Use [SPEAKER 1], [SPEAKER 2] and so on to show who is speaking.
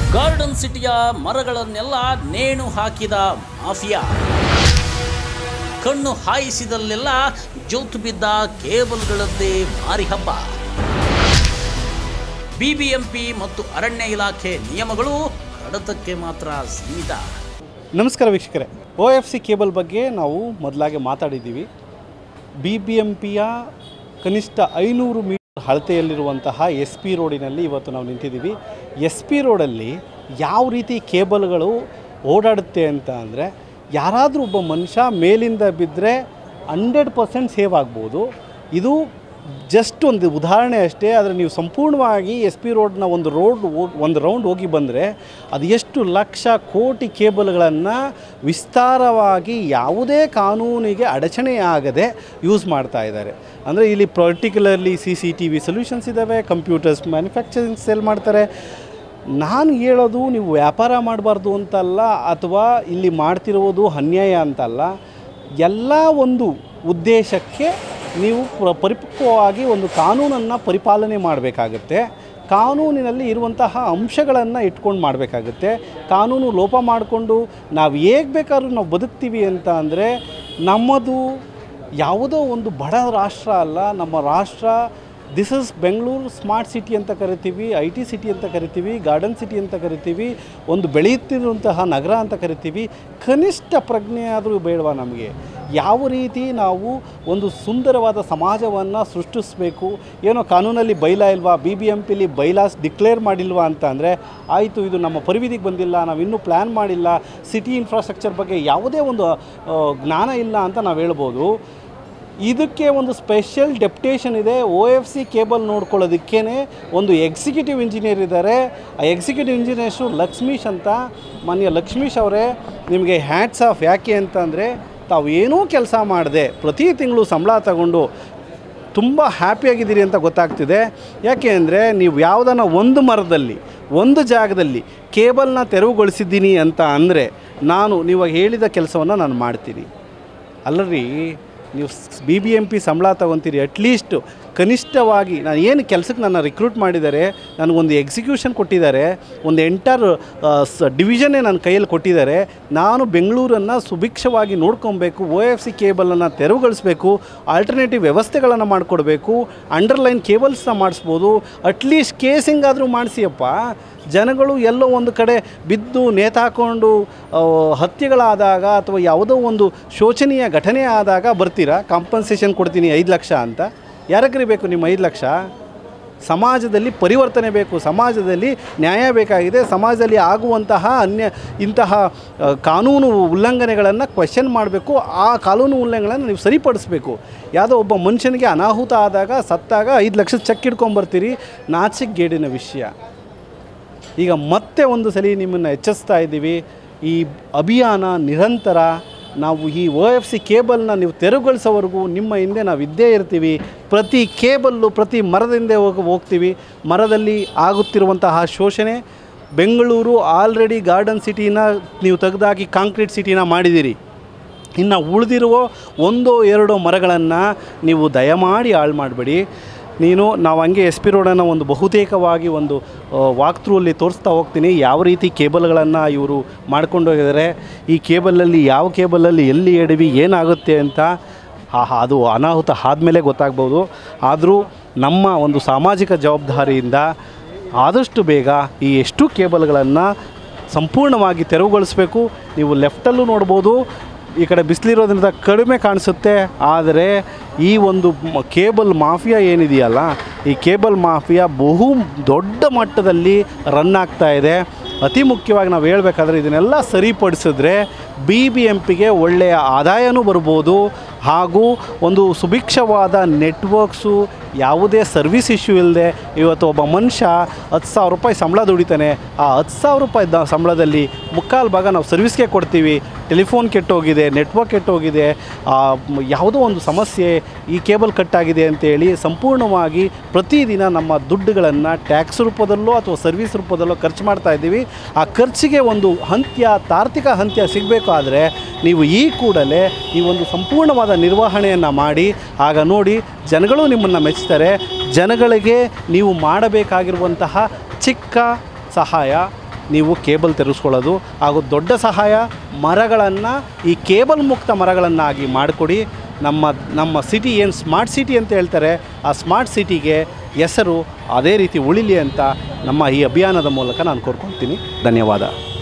[SPEAKER 1] garden ಸಿಟಿಯ ಮರಗಳನ್ನೆಲ್ಲ ನೇಣು ಹಾಕಿದ ಮಾಫಿಯಾ ಕಣ್ಣು ಹಾಯಿಸಿದಲ್ಲೆಲ್ಲ ಜೋತು ಬಿದ್ದ ಕೇಬಲ್ಗಳದ್ದೇ ಮಾರಿ ಹಬ್ಬ ಬಿಬಿಎಂಪಿ ಮತ್ತು ಅರಣ್ಯ ಇಲಾಖೆ ನಿಯಮಗಳು ಕಡತಕ್ಕೆ ಮಾತ್ರ ಸೀಮಿತ
[SPEAKER 2] ನಮಸ್ಕಾರ ವೀಕ್ಷಕರೇ ಒ ಎಫ್ ಸಿ ಕೇಬಲ್ ಬಗ್ಗೆ ನಾವು ಮೊದಲಾಗೆ ಮಾತಾಡಿದ್ದೀವಿ ಬಿ ಬಿ ಎಂ ಪಿಯ ಕನಿಷ್ಠ ಐನೂರು ಮೀಟರ್ ಅಳತೆಯಲ್ಲಿರುವಂತಹ ಎಸ್ ಪಿ ರೋಡಿನಲ್ಲಿ ಇವತ್ತು ನಾವು ನಿಂತಿದ್ದೀವಿ ಎಸ್ ಪಿ ರೋಡಲ್ಲಿ ಯಾವ ರೀತಿ ಕೇಬಲ್ಗಳು ಓಡಾಡುತ್ತೆ ಅಂತ ಅಂದರೆ ಯಾರಾದರೂ ಒಬ್ಬ ಮನುಷ್ಯ ಮೇಲಿಂದ ಬಿದ್ದರೆ ಹಂಡ್ರೆಡ್ ಪರ್ಸೆಂಟ್ ಸೇವ್ ಆಗ್ಬೋದು ಇದು ಜಸ್ಟ್ ಒಂದು ಉದಾಹರಣೆ ಅಷ್ಟೇ ಆದರೆ ನೀವು ಸಂಪೂರ್ಣವಾಗಿ ಎಸ್ ಪಿ ರೋಡ್ನ ಒಂದು ರೋಡ್ ಒಂದು ರೌಂಡ್ ಹೋಗಿ ಬಂದರೆ ಅದು ಎಷ್ಟು ಲಕ್ಷ ಕೋಟಿ ಕೇಬಲ್ಗಳನ್ನು ವಿಸ್ತಾರವಾಗಿ ಯಾವುದೇ ಕಾನೂನಿಗೆ ಅಡಚಣೆಯಾಗದೆ ಯೂಸ್ ಮಾಡ್ತಾ ಇದ್ದಾರೆ ಅಂದರೆ ಇಲ್ಲಿ particularly C C T V solutions ಇದ್ದಾವೆ ಕಂಪ್ಯೂಟರ್ಸ್ ಮ್ಯಾನುಫ್ಯಾಕ್ಚರಿಂಗ್ ಸೇಲ್ ಮಾಡ್ತಾರೆ ನಾನು ಹೇಳೋದು ನೀವು ವ್ಯಾಪಾರ ಮಾಡಬಾರ್ದು ಅಂತಲ್ಲ ಅಥವಾ ಇಲ್ಲಿ ಮಾಡ್ತಿರುವುದು ಅನ್ಯಾಯ ಅಂತಲ್ಲ ಎಲ್ಲ ಒಂದು ಉದ್ದೇಶಕ್ಕೆ ನೀವು ಪ್ರ ಪರಿಪಕ್ವವಾಗಿ ಒಂದು ಕಾನೂನನ್ನು ಪರಿಪಾಲನೆ ಮಾಡಬೇಕಾಗತ್ತೆ ಕಾನೂನಿನಲ್ಲಿ ಇರುವಂತಹ ಅಂಶಗಳನ್ನು ಇಟ್ಕೊಂಡು ಮಾಡಬೇಕಾಗುತ್ತೆ ಕಾನೂನು ಲೋಪ ಮಾಡಿಕೊಂಡು ನಾವು ಹೇಗೆ ಬೇಕಾದ್ರೂ ನಾವು ಬದುಕ್ತೀವಿ ಅಂತ ಅಂದರೆ ನಮ್ಮದು ಯಾವುದೋ ಒಂದು ಬಡ ರಾಷ್ಟ್ರ ಅಲ್ಲ ನಮ್ಮ ರಾಷ್ಟ್ರ this is Bengaluru smart city ಅಂತ ಕರಿತೀವಿ ಐ ಟಿ ಸಿಟಿ ಅಂತ ಕರಿತೀವಿ ಗಾರ್ಡನ್ ಸಿಟಿ ಅಂತ ಕರಿತೀವಿ ಒಂದು ಬೆಳೆಯುತ್ತಿರುವಂತಹ ನಗರ ಅಂತ ಕರಿತೀವಿ ಕನಿಷ್ಠ ಪ್ರಜ್ಞೆ ಆದರೂ ಬೇಡವಾ ನಮಗೆ ಯಾವ ರೀತಿ ನಾವು ಒಂದು ಸುಂದರವಾದ ಸಮಾಜವನ್ನು ಸೃಷ್ಟಿಸಬೇಕು ಏನೋ ಕಾನೂನಲ್ಲಿ ಬೈಲಾ ಇಲ್ವಾ ಬಿ ಬಿ ಎಂ ಪಿಲಿ ಬೈಲಾಸ್ ಡಿಕ್ಲೇರ್ ಮಾಡಿಲ್ವಾ ಅಂತ ಅಂದರೆ ಆಯಿತು ಇದು ನಮ್ಮ ಪರಿವಿಧಿಗೆ ಬಂದಿಲ್ಲ ನಾವು ಇನ್ನೂ ಪ್ಲ್ಯಾನ್ ಮಾಡಿಲ್ಲ ಸಿಟಿ ಇನ್ಫ್ರಾಸ್ಟ್ರಕ್ಚರ್ ಬಗ್ಗೆ ಯಾವುದೇ ಒಂದು ಆ, ಜ್ಞಾನ ಇಲ್ಲ ಅಂತ ನಾವು ಹೇಳ್ಬೋದು ಇದಕ್ಕೆ ಒಂದು ಸ್ಪೆಷಲ್ ಡೆಪ್ಟೇಷನ್ ಇದೆ ಒ ಎಫ್ ಸಿ ಕೇಬಲ್ ನೋಡ್ಕೊಳ್ಳೋದಕ್ಕೇ ಒಂದು ಎಕ್ಸಿಕ್ಯೂಟಿವ್ ಇಂಜಿನಿಯರ್ ಇದ್ದಾರೆ ಆ ಎಕ್ಸಿಕ್ಯೂಟಿವ್ ಇಂಜಿನಿಯರ್ಸು ಲಕ್ಷ್ಮೀಶ್ ಅಂತ ಮಾನ್ಯ ಲಕ್ಷ್ಮೀಶ್ ಅವರೇ ನಿಮಗೆ ಹ್ಯಾಟ್ಸ್ ಆಫ್ ಯಾಕೆ ಅಂತಂದರೆ ತಾವು ಏನೂ ಕೆಲಸ ಮಾಡದೆ ಪ್ರತಿ ತಿಂಗಳು ಸಂಬಳ ತಗೊಂಡು ತುಂಬ ಹ್ಯಾಪಿಯಾಗಿದ್ದೀರಿ ಅಂತ ಗೊತ್ತಾಗ್ತಿದೆ ಯಾಕೆ ಅಂದರೆ ನೀವು ಯಾವುದನ್ನ ಒಂದು ಮರದಲ್ಲಿ ಒಂದು ಜಾಗದಲ್ಲಿ ಕೇಬಲ್ನ ತೆರವುಗೊಳಿಸಿದ್ದೀನಿ ಅಂತ ಅಂದರೆ ನಾನು ನೀವು ಹೇಳಿದ ಕೆಲಸವನ್ನು ನಾನು ಮಾಡ್ತೀನಿ ಅಲ್ಲರಿ ನೀವು ಬಿ ಬಿ ಎಂ ಪಿ ಸಂಬಳ ತಗೊತೀರಿ ಅಟ್ಲೀಸ್ಟ್ ಕನಿಷ್ಠವಾಗಿ ನಾನು ಏನು ಕೆಲಸಕ್ಕೆ ನನ್ನ ರಿಕ್ರೂಟ್ ಮಾಡಿದ್ದಾರೆ ನನಗೊಂದು ಎಕ್ಸಿಕ್ಯೂಷನ್ ಕೊಟ್ಟಿದ್ದಾರೆ ಒಂದು ಎಂಟರ್ ಡಿವಿಷನ್ನೇ ನನ್ನ ಕೈಯಲ್ಲಿ ಕೊಟ್ಟಿದ್ದಾರೆ ನಾನು ಬೆಂಗಳೂರನ್ನು ಸುಭಿಕ್ಷವಾಗಿ ನೋಡ್ಕೊಬೇಕು ಒ ಎಫ್ ಸಿ ಕೇಬಲನ್ನು ತೆರವುಗೊಳಿಸ್ಬೇಕು ಆಲ್ಟರ್ನೇಟಿವ್ ವ್ಯವಸ್ಥೆಗಳನ್ನು ಮಾಡಿಕೊಡ್ಬೇಕು ಅಂಡರ್ಲೈನ್ ಕೇಬಲ್ಸ್ನ ಮಾಡಿಸ್ಬೋದು ಅಟ್ಲೀಸ್ಟ್ ಕೇಸಿಂಗ್ ಆದರೂ ಮಾಡಿಸಿಯಪ್ಪ ಜನಗಳು ಎಲ್ಲೋ ಒಂದು ಕಡೆ ಬಿದ್ದು ನೇತಾಕೊಂಡು ಆ, ಹತ್ಯೆಗಳಾದಾಗ ಅಥವಾ ಯಾವುದೋ ಒಂದು ಶೋಚನೀಯ ಘಟನೆ ಆದಾಗ ಬರ್ತೀರಾ ಕಾಂಪನ್ಸೇಷನ್ ಕೊಡ್ತೀನಿ ಐದು ಲಕ್ಷ ಅಂತ ಯಾರಕ್ರಿ ಬೇಕು ನಿಮ್ಮ ಐದು ಲಕ್ಷ ಸಮಾಜದಲ್ಲಿ ಪರಿವರ್ತನೆ ಬೇಕು ಸಮಾಜದಲ್ಲಿ ನ್ಯಾಯ ಬೇಕಾಗಿದೆ ಸಮಾಜದಲ್ಲಿ ಆಗುವಂತಹ ಅನ್ಯ ಇಂತಹ ಆ, ಕಾನೂನು ಉಲ್ಲಂಘನೆಗಳನ್ನು ಕ್ವೆಶನ್ ಮಾಡಬೇಕು ಆ ಕಾನೂನು ಉಲ್ಲಂಘನೆಗಳನ್ನು ನೀವು ಸರಿಪಡಿಸ್ಬೇಕು ಯಾವುದೋ ಒಬ್ಬ ಮನುಷ್ಯನಿಗೆ ಅನಾಹುತ ಆದಾಗ ಸತ್ತಾಗ ಐದು ಲಕ್ಷ ಚೆಕ್ ಇಟ್ಕೊಂಬರ್ತೀರಿ ನಾಚಿಕೆಗೇಡಿನ ವಿಷಯ ಈಗ ಮತ್ತೆ ಒಂದು ಸಲ ನಿಮ್ಮನ್ನು ಎಚ್ಚರಿಸ್ತಾ ಇದ್ದೀವಿ ಈ ಅಭಿಯಾನ ನಿರಂತರ ನಾವು ಈ ಒ ಎಫ್ ಸಿ ಕೇಬಲ್ನ ನೀವು ತೆರವುಗೊಳಿಸೋವರೆಗೂ ನಿಮ್ಮ ಹಿಂದೆ ನಾವು ಇದ್ದೇ ಇರ್ತೀವಿ ಪ್ರತಿ ಕೇಬಲ್ಲು ಪ್ರತಿ ಮರದ ಹಿಂದೆ ಹೋಗಿ ಹೋಗ್ತೀವಿ ಮರದಲ್ಲಿ ಆಗುತ್ತಿರುವಂತಹ ಶೋಷಣೆ ಬೆಂಗಳೂರು ಆಲ್ರೆಡಿ ಗಾರ್ಡನ್ ಸಿಟಿನ ನೀವು ತೆಗೆದಾಕಿ ಕಾಂಕ್ರೀಟ್ ಸಿಟಿನ ಮಾಡಿದ್ದೀರಿ ಇನ್ನು ಉಳಿದಿರುವ ಒಂದೋ ಎರಡೋ ಮರಗಳನ್ನು ನೀವು ದಯಮಾಡಿ ಹಾಳು ಮಾಡಬೇಡಿ ನೀನು ನಾವು ಹಂಗೆ ಎಸ್ ಪಿ ರೋಡನ್ನು ಒಂದು ಬಹುತೇಕವಾಗಿ ಒಂದು ವಾಕ್ ಥ್ರೂ ತೋರಿಸ್ತಾ ಹೋಗ್ತೀನಿ ಯಾವ ರೀತಿ ಕೇಬಲ್ಗಳನ್ನು ಇವರು ಮಾಡ್ಕೊಂಡು ಹೋಗಿದ್ದಾರೆ ಈ ಕೇಬಲಲ್ಲಿ ಯಾವ ಕೇಬಲಲ್ಲಿ ಎಲ್ಲಿ ಎಡವಿ ಏನಾಗುತ್ತೆ ಅಂತ ಆ ಅದು ಅನಾಹುತ ಆದಮೇಲೆ ಗೊತ್ತಾಗ್ಬೋದು ಆದರೂ ನಮ್ಮ ಒಂದು ಸಾಮಾಜಿಕ ಜವಾಬ್ದಾರಿಯಿಂದ ಆದಷ್ಟು ಬೇಗ ಈ ಎಷ್ಟು ಕೇಬಲ್ಗಳನ್ನು ಸಂಪೂರ್ಣವಾಗಿ ತೆರವುಗೊಳಿಸಬೇಕು ನೀವು ಲೆಫ್ಟಲ್ಲೂ ನೋಡ್ಬೋದು ಈ ಕಡೆ ಬಿಸಿಲಿರೋದ್ರಿಂದ ಕಡಿಮೆ ಕಾಣಿಸುತ್ತೆ ಆದರೆ ಈ ಒಂದು ಮ- ಕೇಬಲ್ ಮಾಫಿಯಾ ಏನಿದೆಯಲ್ಲ ಈ ಕೇಬಲ್ ಮಾಫಿಯಾ ಬಹು ದೊಡ್ಡ ಮಟ್ಟದಲ್ಲಿ ರನ್ ಆಗ್ತಾ ಇದೆ ಅತಿ ಮುಖ್ಯವಾಗಿ ನಾವು ಹೇಳಬೇಕಾದ್ರೆ ಇದನ್ನೆಲ್ಲ ಸರಿಪಡಿಸಿದ್ರೆ ಬಿ ಬಿ ಎಂ ಪಿಗೆ ಒಳ್ಳೆಯ ಆದಾಯನೂ ಬರ್ಬೋದು ಹಾಗೂ ಒಂದು ಸುಭಿಕ್ಷವಾದ ನೆಟ್ವರ್ಕ್ಸು ಯಾವುದೇ ಸರ್ವಿಸ್ ಇಶ್ಯೂ ಇಲ್ಲದೆ ಇವತ್ತು ಒಬ್ಬ ಮನುಷ್ಯ ಹತ್ತು ಸಾವಿರ ರೂಪಾಯಿ ಸಂಬಳ ದುಡಿತಾನೆ ಆ ಹತ್ತು ಸಾವಿರ ರೂಪಾಯಿ ದ ಸಂಬಳದಲ್ಲಿ ಮುಕ್ಕಾಲು ಭಾಗ ನಾವು ಸರ್ವಿಸ್ಗೆ ಕೊಡ್ತೀವಿ ಟೆಲಿಫೋನ್ ಕೆಟ್ಟೋಗಿದೆ ನೆಟ್ವರ್ಕ್ ಕೆಟ್ಟೋಗಿದೆ ಆ, ಮ್, ಯಾವುದೋ ಒಂದು ಸಮಸ್ಯೆ ಈ ಕೇಬಲ್ ಕಟ್ಟಾಗಿದೆ ಅಂತೇಳಿ ಸಂಪೂರ್ಣವಾಗಿ ಪ್ರತಿದಿನ ನಮ್ಮ ದುಡ್ಡುಗಳನ್ನು ಟ್ಯಾಕ್ಸ್ ರೂಪದಲ್ಲೋ ಅಥವಾ ಸರ್ವಿಸ್ ರೂಪದಲ್ಲೋ ಖರ್ಚು ಮಾಡ್ತಾ ಇದ್ದೀವಿ ಆ ಖರ್ಚಿಗೆ ಒಂದು ಅಂತ್ಯ ತಾರ್ತಿಕ ಅಂತ್ಯ ಸಿಗಬೇಕು ಆದರೆ ನೀವು ಈ ಕೂಡಲೇ ಈ ಒಂದು ಸಂಪೂರ್ಣವಾದ ನಿರ್ವಹಣೆಯನ್ನು ಮಾಡಿ ಆಗ ನೋಡಿ ಜನಗಳು ನಿಮ್ಮನ್ನು ಮೆಚ್ಚುತ್ತಾರೆ ಜನಗಳಿಗೆ ನೀವು ಮಾಡಬೇಕಾಗಿರುವಂತಹ ಚಿಕ್ಕ ಸಹಾಯ ನೀವು ಕೇಬಲ್ ತೆರೆಸ್ಕೊಳ್ಳೋದು ಹಾಗೂ ದೊಡ್ಡ ಸಹಾಯ ಮರಗಳನ್ನು ಈ ಕೇಬಲ್ ಮುಕ್ತ ಮರಗಳನ್ನಾಗಿ ಮಾಡಿಕೊಡಿ ನಮ್ಮ ನಮ್ಮ ಸಿಟಿ ಏನು ಸ್ಮಾರ್ಟ್ ಸಿಟಿ ಅಂತ ಹೇಳ್ತಾರೆ ಆ ಸ್ಮಾರ್ಟ್ ಸಿಟಿಗೆ ಹೆಸರು ಅದೇ ರೀತಿ ಉಳಿಲಿ ಅಂತ ನಮ್ಮ ಈ ಅಭಿಯಾನದ ಮೂಲಕ ನಾನು ಕೋರ್ಕೊಳ್ತೀನಿ ಧನ್ಯವಾದ